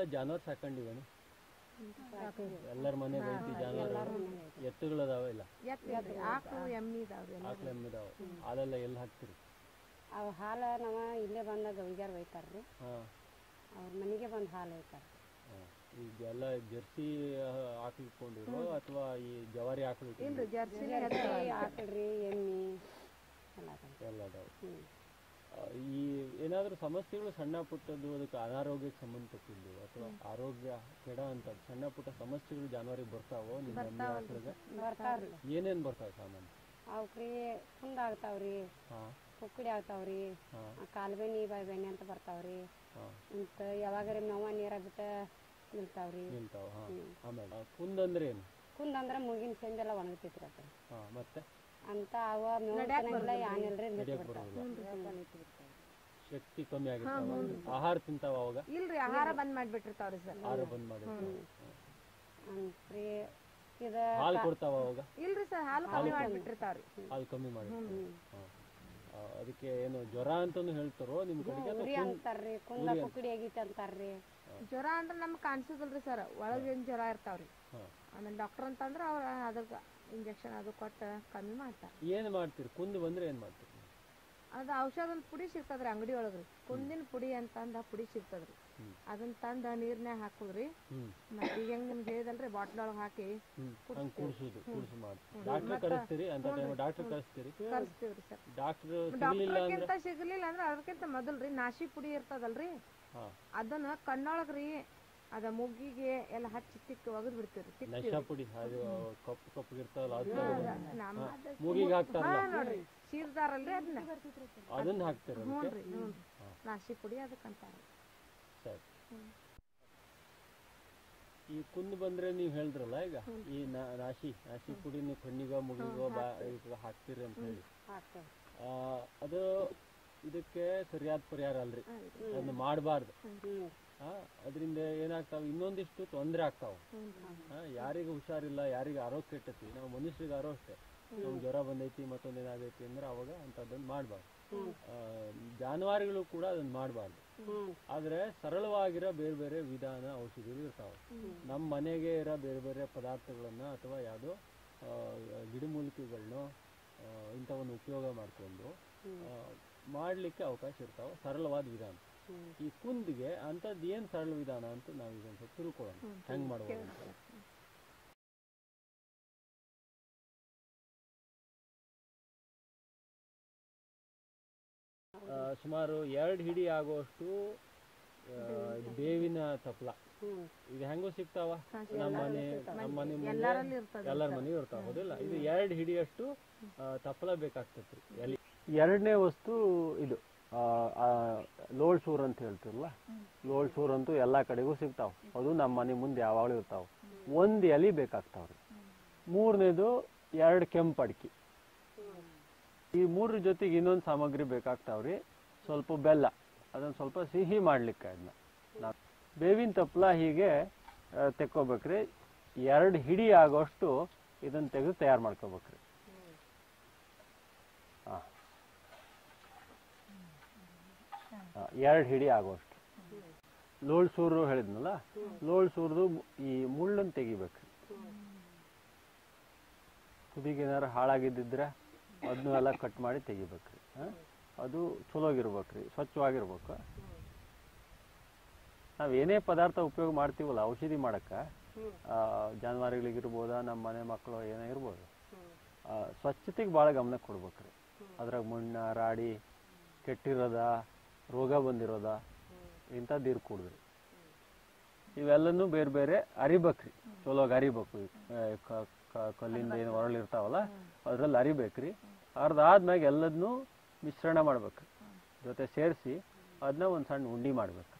ಜಾನುವಾರು ಸಾಕೊಂಡಿವೇನು ಎಲ್ಲರ ಮನೆಗೆ ಐತಿ ಜಾನುವಾರು ಎತ್ತುಗಳದಾವ ಇಲ್ಲ ಆಕಳು ಎಮ್ಮಿ ಇದಾವ್ರಿ ಎಲ್ಲ ಆಕಳ ಎಮ್ಮಿದಾವ ಹಾಲೆಲ್ಲ ಎಲ್ಲಿ ಹಾಕ್ತೀರಿ ಅವು ಹಾಲು ನಾವು ಇಲ್ಲೇ ಬಂದ ಗವಿಗ್ಯಾರ ಒಯ್ತಾರ್ರಿ ಹಾ ಅವ್ರ ಮನೆಗೆ ಬಂದು ಹಾಲು ಒಯ್ತಾರ ಹಾ. ಈಗ ಎಲ್ಲ ಜರ್ಸಿ ಆಕಳು ಇಟ್ಕೊಂಡಿರೋ ಅಥವಾ ಈ ಜವಾರಿ ಆಕಳು ಇಲ್ರಿ ಜರ್ಸಿನೇ ಆಕಳ್ರಿ ಎಮ್ಮಿ ಎಲ್ಲ ಅದಾವ ಎಲ್ಲ ಅದಾವ ಹ್ಞೂ ಆ, ಈ ಏನಾದರೂ ಸಮಸ್ಯೆಗಳು ಸಣ್ಣ ಪುಟ್ಟದ್ದು ಅದಕ್ಕೆ ಅನಾರೋಗ್ಯಕ್ಕೆ ಸಂಬಂಧಪಟ್ಟಿದ್ದು ಅಥವಾ ಆರೋಗ್ಯ ಕೆಡ ಅಂತ ಸಣ್ಣ ಪುಟ್ಟ ಸಮಸ್ಯೆಗಳು ಜಾನುವಾರಿಗೆ ಬರ್ತಾವೋ ನಿಮ್ಮ ಎಮ್ಮೆ ಆಕಳಿಗೆ ಬರ್ತಾವ್ರಿ ಏನೇನು ಬರ್ತಾವೆ ಸಾಮಾನ್ಯ ಅವಕ್ರಿ ಕುಂದ ಆಗ್ತಾವ್ರಿ ಹಾಂ ಕುಕ್ಕಡಿ ಆಗ್ತಾವ್ರಿ ಹಾಂ ಕಾಲ್ಬೇನಿ ಬಾಯ್ಬೇನಿ ಅಂತ ಬರ್ತಾವ್ರಿ ಹಾಂ ಅಂತ ಯಾವಾಗಾರ ಮೇವ ನೀರ ಬಿಟ್ಟ ನಿಲ್ತಾವ್ರಿ ನಿಲ್ತಾವ ಹಾಂ ಆಮೇಲೆ ಆ, ಕುಂದಂದ್ರೆ ಏನು ಕುಂದ ಅಂದ್ರೆ ಮುಗಿನ ಚೆಂದೆಲ್ಲ ಒಣಗ್ತೈತ್ರಿ ಅದ ಹಾಂ ಮತ್ತೆ ಅಂತ ಅವ ಮೇವ ತಿನ್ನಂಗಿಲ್ಲ ಯಾನಿಲ್ರಿ ನಿಂತು ನಡಿಯಕ್ಕೆ ಬಿಡ್ತಾವ ಬರೋದಿಲ್ಲ ಶಕ್ತಿ ಕಮ್ಮಿ ಆಗಿರ್ತಾವ ಆಹಾರ ತಿಂತಾವ ಅವಾಗ ಇಲ್ರಿ ಆಹಾರ ಬಂದ್ ಮಾಡ್ಬಿಟ್ಟಿರ್ತಾವ್ರಿ ಸರ್ ಆಹಾರ ಬಂದ್ ಮಾಡಿರ್ತಾವ ಅಂತ್ರಿ ಇದ ಹಾಲು ಕೊಡ್ತಾವ ಅವಾಗ ಇಲ್ರಿ ಸರ್ ಹಾಲು ಕಮ್ಮಿ ಮಾಡ್ಬಿಟ್ಟಿರ್ತಾವ್ರಿ ಹಾಲು ಕಮ್ಮಿ ಮಾಡಿರ್ತಾವ ಹಾಂ ಅದಕ್ಕೆ ಏನು ಜ್ವರ ಅಂತಾನು ಹೇಳ್ತಾರೋ ನಿಮ್ಮ ಕಡೆಗೆ ಅಥವಾ ಉರಿ ಅಂತಾರ್ರಿ ಕುಂದ ಕುಕ್ಕಡಿ ಆಗೈತಿ ಅಂತಾರ್ರಿ ಜ್ವರ ಅಂದ್ರೆ ನಮ್ಗೆ ಕಾಣಿಸೋದಿಲ್ರಿ ಸರ್ ಒಳಗೇನ್ ಜ್ವರ ಇರ್ತಾವ್ರಿ ಹಾಂ ಆಮೇಲೆ ಡಾಕ್ಟರ್ ಅಂತಂದ್ರೆ ಅವ್ರ ಅದಕ್ಕೆ ಇಂಜೆಕ್ಷನ್ ಅದು ಕೊಟ್ಟು ಕಮ್ಮಿ ಮಾಡ್ತಾರ ಏನು ಮಾಡ್ತೀರಿ ಕುಂದು ಬಂದ್ರೆ ಏನು ಮಾಡ್ತೀರಿ ಅದು ಔಷಧದ ಪುಡಿ ಸಿಗ್ತದ್ರಿ ಅಂಗಡಿ ಒಳಗ್ರಿ ಕುಂದಿನ ಪುಡಿ ಅಂತಂದ ಪುಡಿ ಸಿಗ್ತದ್ರಿ ಅದನ್ನ ತಂದ ನೀರ್ನ್ಯಾಗ ಹಾಕುದ್ರಿ ಹ್ಞೂ ಮತ್ತೆ ಈಗ ಹೆಂಗ್ ನಿಮ್ಗೆ ಹೇಳಿದಲ್ರಿ ಬಾಟ್ಲ್ ಒಳಗೆ ಹಾಕಿ ಹ್ಞೂ ಹಂಗೆ ಕುಡಿಸೋದು ಕುಡಿಸಿ ಮಾಡ್ತೀರಿ ಡಾಕ್ಟ್ರ್ ಕರೆಸ್ತೀರಿ ಅಂತ ಟೈಮ್ ಡಾಕ್ಟ್ರ್ ಕರೆಸ್ತೀರಿ ಕರ್ಸ್ತೀವ್ರಿ ಸರ್ ಡಾಕ್ಟ್ರ್ ಸಿಗಲಿಲ್ಲ ಅಂದ್ರೆ ಡಾಕ್ಟರ್ಗಿಂತ ಸಿಗ್ಲಿಲ್ಲ ಅಂದ್ರೆ ಅದಕ್ಕಿಂತ ಮೊದಲ್ರಿ ನಾಶಿ ಪುಡಿ ಇರ್ತದಲ್ರಿ ಹಾಂ ಅದನ್ನ ಕಣ್ಣೊಳಗ್ರಿ ಅದ ಮುಗ್ಗಿಗೆ ಎಲ್ಲ ಹಚ್ಚಿ ತಿಕ್ಕಿ ಒಗದ್ ಬಿಡ್ತೀವ್ರಿ ತಿಕ್ ನಶಾ ಪುಡಿ ಅದು ಕಪ್ಪು ಕಪ್ಪು ಇರ್ತಾವಲ್ಲ ಅದು ನಮ್ಮ ಮೂಗಿಗೆ ಹಾಕ್ತಾರಲ್ಲ ನೋಡ್ರಿ ಚೀರ್ದಾರಲ್ರಿ ಅದನ್ನ ಅದನ್ನ ಹಾಕ್ತಾರೆ ಹ್ಞೂನ್ರಿ ಹ್ಞೂ ನಾಶಿ ಪುಡಿ ಅದಕ್ಕಂತಾರ ಸರಿ ಈ ಕುಂದು ಬಂದ್ರೆ ನೀವು ಹೇಳಿದ್ರಲ್ಲ ಈಗ ಈ ನಾ- ನಾಶಿ ನಾಶಿ ಪುಡಿ ನೀವು ಕಣ್ಣಿಗೋ ಮುಗಿಗೋ ಬಾ ಈಗ ಹಾಕ್ತೀರಿ ಅಂತ ಹೇಳಿ ಹಾಕ್ತೇವೆ ಆ, ಅದು ಇದಕ್ಕೆ ಸರಿಯಾದ ಪರಿಹಾರ ಅಲ್ರಿ ಅದನ್ನ ಮಾಡಬಾರ್ದು ಹ್ಞೂ ಅದರಿಂದ ಏನಾಗ್ತಾವ ಇನ್ನೊಂದಿಷ್ಟು ತೊಂದರೆ ಆಗ್ತಾವ ಯಾರಿಗೆ ಹುಷಾರಿಲ್ಲ ಯಾರಿಗೆ ಆರೋಗ್ಯ ಕೆಟ್ಟತಿ ನಾವು ಮನುಷ್ಯರಿಗೆ ಆರೋ ಅಷ್ಟೇ ನಮ್ಗೆ ಜ್ವರ ಬಂದೈತಿ ಮತ್ತೊಂದು ಏನಾಗೈತಿ ಅಂದ್ರೆ ಅವಾಗ ಅಂಥದ್ದನ್ನ ಮಾಡಬಾರ್ದು ಜಾನುವಾರುಗಳು ಕೂಡ ಅದನ್ನ ಮಾಡಬಾರ್ದು ಹ್ಞೂ ಆದ್ರೆ ಸರಳವಾಗಿರೋ ಬೇರೆ ಬೇರೆ ವಿಧಾನ ಔಷಧಿಗಳು ಇರ್ತಾವೆ ನಮ್ಮ ಮನೆಗೆ ಇರೋ ಬೇರೆ ಬೇರೆ ಪದಾರ್ಥಗಳನ್ನ ಅಥವಾ ಯಾವುದೋ ಆ, ಗಿಡಮೂಲಿಕೆಗಳನ್ನೋ ಆ, ಇಂಥವನ್ನು ಉಪಯೋಗ ಮಾಡಿಕೊಂಡು ಮಾಡಲಿಕ್ಕೆ ಅವಕಾಶ ಇರ್ತಾವೆ ಸರಳವಾದ ವಿಧಾನ ಈ ಕುಂದಿಗೆ ಅಂಥದ್ದು ಏನು ಸರಳ ವಿಧಾನ ಅಂತ ನಾವು ಈಗ ಒಂದು ಸ್ವಲ್ಪ ತಿಳ್ಕೊಳ್ಳೋಣ ಹೆಂಗೆ ಮಾಡ್ಬೋದು ಅಂತ ಆ, ಸುಮಾರು ಎರಡು ಹಿಡಿ ಆಗುವಷ್ಟು ಆ, ಬೇವಿನ ತಪ್ಪಲ ಹ್ಞೂ ಇದು ಹೆಂಗೋ ಸಿಗ್ತಾವ ನಮ್ಮ ಮನೆ ನಮ್ಮ ಮನೆ ಮುಂದೆ ಎಲ್ಲರಲ್ಲಿ ಇರ್ತದೆ ಎಲ್ಲರ ಮನೆಗೂ ಇರ್ತಾವ ಹೌದಿಲ್ಲ ಇದು ಎರಡು ಹಿಡಿಯಷ್ಟು ಆ, ತಪ್ಪಲ ಬೇಕಾಗ್ತೈತ್ರಿ ಎಲ್ಲಿ ಎರಡನೇ ವಸ್ತು ಇದು ಆ, ಆ, ಲೋಳ್ ಸೂರ್ ಅಂತ ಹೇಳ್ತಿರಲ್ಲ ಲೋಳ್ ಸೂರ್ ಅಂತೂ ಎಲ್ಲಾ ಕಡೆಗೂ ಸಿಗ್ತಾವ ಅದು ನಮ್ಮ ಮನೆ ಮುಂದೆ ಯಾವಾಗಲೂ ಇರ್ತಾವ ಒಂದ್ ಎಲಿ ಬೇಕಾಗ್ತಾವ್ರಿ ಮೂರನೇದು ಎರಡು ಕೆಂಪು ಅಡಿಕೆ ಈ ಮೂರ ಜೊತೆಗೆ ಇನ್ನೊಂದು ಸಾಮಗ್ರಿ ಬೇಕಾಗ್ತಾವ್ರಿ ಸ್ವಲ್ಪ ಬೆಲ್ಲ ಅದನ್ನ ಸ್ವಲ್ಪ ಸಿಹಿ ಮಾಡ್ಲಿಕ್ಕೆ ಅದನ್ನ ನಾವು ಬೇವಿನ ತಪ್ಪಲ ಹೀಗೆ ಆ, ತೆಕ್ಕೋಬೇಕ್ರಿ ಎರಡು ಹಿಡಿ ಆಗೋಷ್ಟು ಇದನ್ನ ತೆಗೆದು ತಯಾರು ಮಾಡ್ಕೋಬೇಕ್ರಿ ಹಾಂ ಎರಡು ಹಿಡಿ ಆಗೋಷ್ಟು ಲೋಳ್ ಸೂರು ಹೇಳಿದ್ನಲ್ಲ ಲೋಳ್ ಸೂರ್ದು ಈ ಮುಳ್ಳನ್ನು ತೆಗಿಬೇಕ್ರಿ ತುದಿಗೆ ಏನಾರು ಹಾಳಾಗಿದ್ದಿದ್ರೆ ಅದನ್ನು ಎಲ್ಲ ಕಟ್ ಮಾಡಿ ತೆಗಿಬೇಕ್ರಿ ಆ? ಅದು ಚಲೋಗಿರ್ಬೇಕ್ರಿ ಸ್ವಚ್ಛವಾಗಿರ್ಬೇಕು ನಾವ್ ಏನೇ ಪದಾರ್ಥ ಉಪಯೋಗ ಮಾಡ್ತೀವಲ್ಲ ಔಷಧಿ ಮಾಡಕ್ಕ ಆ, ಜಾನುವಾರುಗಳಿಗಿರ್ಬೋದ ನಮ್ಮ ಮನೆ ಮಕ್ಕಳು ಏನೇ ಇರ್ಬೋದು ಆ, ಸ್ವಚ್ಛತೆಗೆ ಭಾಳ ಗಮನ ಕೊಡ್ಬೇಕ್ರಿ ಅದ್ರಾಗ ಮಣ್ಣ ರಾಡಿ ಕೆಟ್ಟಿರೋದ ರೋಗ ಬಂದಿರೋದ ಇಂಥದ್ದು ಇರ್ಕೂಡ್ದ್ರಿ ಇವೆಲ್ಲನೂ ಬೇರೆ ಬೇರೆ ಅರಿಬೇಕ್ರಿ ಚಲೋಗಿ ಅರಿಬೇಕು ಈ, ಆ, ಕ- ಕ- ಕಲ್ಲಿಂದ ಏನು ಹೊರಳಿರ್ತಾವಲ್ಲ ಅದ್ರಲ್ಲಿ ಅರಿಬೇಕ್ರಿ ಅರ್ಧಾದ್ಮ್ಯಾಗ ಎಲ್ಲದನ್ನೂ ಮಿಶ್ರಣ ಮಾಡ್ಬೇಕ್ರಿ ಜೊತೆ ಸೇರಿಸಿ ಅದನ್ನ ಒಂದು ಸಣ್ಣ ಉಂಡಿ ಮಾಡ್ಬೇಕು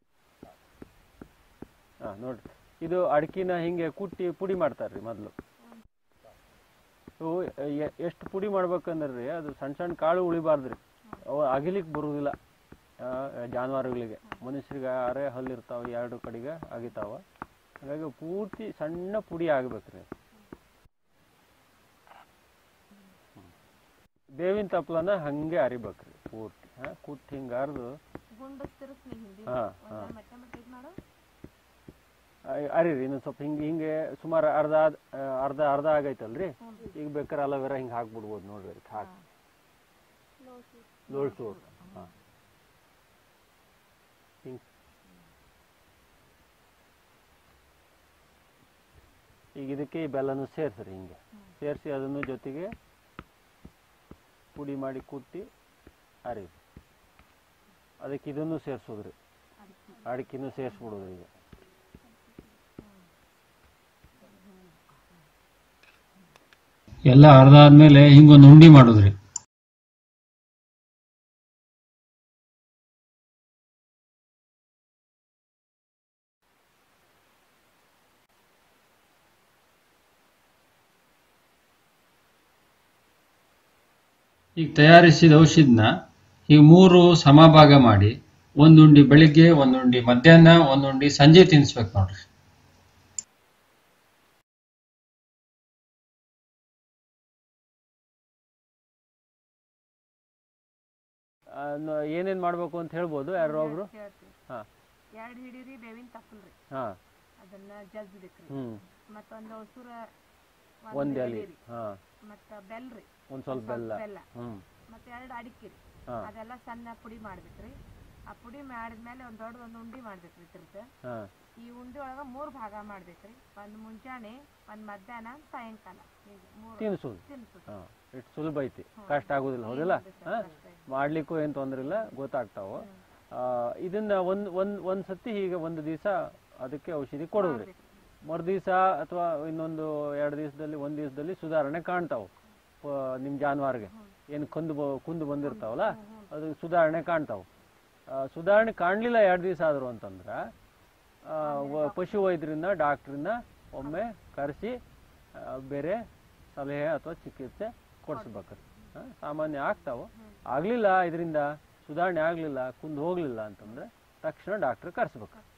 ಹಾ ನೋಡ್ರಿ ಇದು ಅಡ್ಕಿನ ಹಿಂಗೆ ಕುಟ್ಟಿ ಪುಡಿ ಮಾಡ್ತಾರ್ರಿ ಮೊದಲು ಇವು ಎಷ್ಟು ಪುಡಿ ಮಾಡ್ಬೇಕಂದ್ರಿ ಅದು ಸಣ್ಣ ಸಣ್ಣ ಕಾಳು ಉಳಿಬಾರ್ದ್ರಿ ಅವು ಅಗಿಲಿಕ್ಕೆ ಬರುವುದಿಲ್ಲ ಆ, ಜಾನುವಾರುಗಳಿಗೆ ಮನುಷ್ಯರಿಗೆ ಅರೆ ಹಲ್ಲಿರ್ತಾವ ಎರಡು ಕಡೆಗೆ ಅಗಿತಾವ ಹಾಗಾಗಿ ಪೂರ್ತಿ ಸಣ್ಣ ಪುಡಿ ಆಗ್ಬೇಕ್ರಿ ಬೇವಿನ ತಪ್ಪಲನ ಹಂಗೆ ಅರಿಬೇಕ್ರಿ ಪೂರ್ತಿ ಹಾ ಕುಟ್ಟಿ ಹಿಂಗೆ ಅರ್ದು ಗುಂಡು ತಿರುಸ್ನಿ ಹಿಂದಿ ಹಾ ಹಾ ಮತ್ತೆ ಮತ್ತೆ ಇದು ಮಾಡು ಅರಿರಿ ಇನ್ನೊಂದು ಸ್ವಲ್ಪ ಹಿಂಗೆ ಹಿಂಗೆ ಸುಮಾರು ಅರ್ಧ ಆದ್- ಆ, ಅರ್ಧ ಅರ್ಧ ಆಗೈತಲ್ರಿ ಈಗ ಬೇಕಾದ್ರೆ ಅಲೋವೆರಾ ಹಿಂಗೆ ಹಾಕ್ಬಿಡ್ಬೋದು ನೋಡ್ರಿ ಅದಕ್ಕೆ ಹಾಕಿ ಲೋಳ್ ಸೂರ್ ಹಾಂ ಹಿಂಗೆ ಈಗ ಇದಕ್ಕೆ ಈ ಬೆಲ್ಲನು ಸೇರಿಸ್ರಿ ಹಿಂಗೆ ಸೇರಿಸಿ ಅದನ್ನು ಜೊತೆಗೆ ಪುಡಿ ಮಾಡಿ ಕುಟ್ಟಿ ಅರಿ ಅದಕ್ಕೆ ಇದನ್ನು ಸೇರಿಸೋದ್ರಿ ಅಡಿಕೆನೂ ಸೇರಿಸ್ಬಿಡೋದ್ರಿ ಈಗ ಎಲ್ಲ ಅರ್ಧ ಆದ್ಮೇಲೆ ಹಿಂಗೊಂದು ಉಂಡಿ ಮಾಡುದ್ರಿ ಈಗ ತಯಾರಿಸಿದ ಔಷಧಿನ ಈಗ ಮೂರು ಸಮಭಾಗ ಮಾಡಿ ಒಂದುಂಡಿ ಬೆಳಿಗ್ಗೆ ಒಂದುಂಡಿ ಮಧ್ಯಾಹ್ನ ಒಂದುಂಡಿ ಸಂಜೆ ತಿನ್ನಿಸ್ಬೇಕು ನೋಡ್ರಿ ಆ, ನ- ಏನೇನ್ ಮಾಡ್ಬೇಕು ಅಂತ ಹೇಳ್ಬೋದು ಯಾರೋ ಒಬ್ರು ಹೇಳ್ತೀವಿ ಹಾ ಎರಡು ಹಿಡೀರಿ ಬೇವಿನ ತಪ್ಪಲ್ರಿ ಹಾ ಅದನ್ನ ಜಜ್ಬೇಕ್ರಿ ಹ್ಮ್ ಮತ್ತೊಂದು ಹಸುರ ಒಂದ್ ಎಲೆ ಹಾ ಮತ್ತ ಬೆಲ್ರಿ ಒಂದ್ ಸ್ವಲ್ಪ ಬೆಲ್ಲ ಬೆಲ್ಲ ಹ್ಮ್ ಮತ್ತೆ ಎರಡು ಅಡಿಕೆ ರೀ ಹಾ ಅದೆಲ್ಲ ಸಣ್ಣ ಪುಡಿ ಮಾಡ್ಬೇಕ್ರಿ ಆ ಪುಡಿ ಮಾಡಿದ್ಮೇಲೆ ಒಂದ್ ದೊಡ್ಡದೊಂದು ಉಂಡಿ ಮಾಡ್ಬೇಕ್ರಿ ಇದ್ರದ್ದು ಹಾ ಈ ಉಂಡಿ ಒಳಗ ಮೂರ್ ಭಾಗ ಮಾಡ್ಬೇಕ್ರಿ ಒಂದ್ ಮುಂಜಾನೆ ಒಂದ್ ಮಧ್ಯಾಹ್ನ ಒಂದ್ ಸಾಯಂಕಾಲ ಹೀಗೆ ಮೂರು ತಿನ್ಸೋದು ತಿನ್ಸು ಹಾ ಇಷ್ಟು ಸುಲಭ ಐತಿ ಕಷ್ಟ ಆಗುದಿಲ್ಲ ಹೌದಿಲ್ಲ ಹಾ ಮಾಡ್ಲಿಕ್ಕೂ ಏನ್ ತೊಂದ್ರೆ ಇಲ್ಲ ಗೊತ್ತಾಗ್ತಾವ ಆ, ಇದನ್ನ ಒಂದ್ ಒಂದ್ ಒಂದ್ ಸತಿ ಹೀಗೆ ಒಂದು ದಿವಸ ಅದಕ್ಕೆ ಔಷಧಿ ಕೊಡೋದ್ರಿ ಮರುದಿವಸ ಅಥವಾ ಇನ್ನೊಂದು ಎರಡು ದಿವಸದಲ್ಲಿ ಒಂದ್ ದಿವಸದಲ್ಲಿ ಸುಧಾರಣೆ ಕಾಣ್ತಾವ ನಿಮ್ ಜಾನುವಾರಿಗೆ ಏನು ಕುಂದು ಬ- ಕುಂದು ಬಂದಿರ್ತಾವಲ್ಲ ಅದು ಸುಧಾರಣೆ ಕಾಣ್ತಾವ ಆ, ಸುಧಾರಣೆ ಕಾಣ್ಲಿಲ್ಲ ಎರಡು ದಿವಸ ಆದ್ರು ಅಂತಂದ್ರ ಆ, ವ- ಪಶು ವೈದ್ಯರಿಂದ ಡಾಕ್ಟ್ರಿಂದ ಒಮ್ಮೆ ಕರೆಸಿ ಬೇರೆ ಸಲಹೆ ಅಥವಾ ಚಿಕಿತ್ಸೆ ಕೊಡಿಸ್ಬೇಕು ಸಾಮಾನ್ಯ ಆಗ್ತಾವ ಆಗ್ಲಿಲ್ಲ ಇದರಿಂದ ಸುಧಾರಣೆ ಆಗ್ಲಿಲ್ಲ ಕುಂದು ಹೋಗ್ಲಿಲ್ಲ ಅಂತಂದ್ರೆ ತಕ್ಷಣ ಡಾಕ್ಟರ್ ಕರೆಸ್ಬೇಕು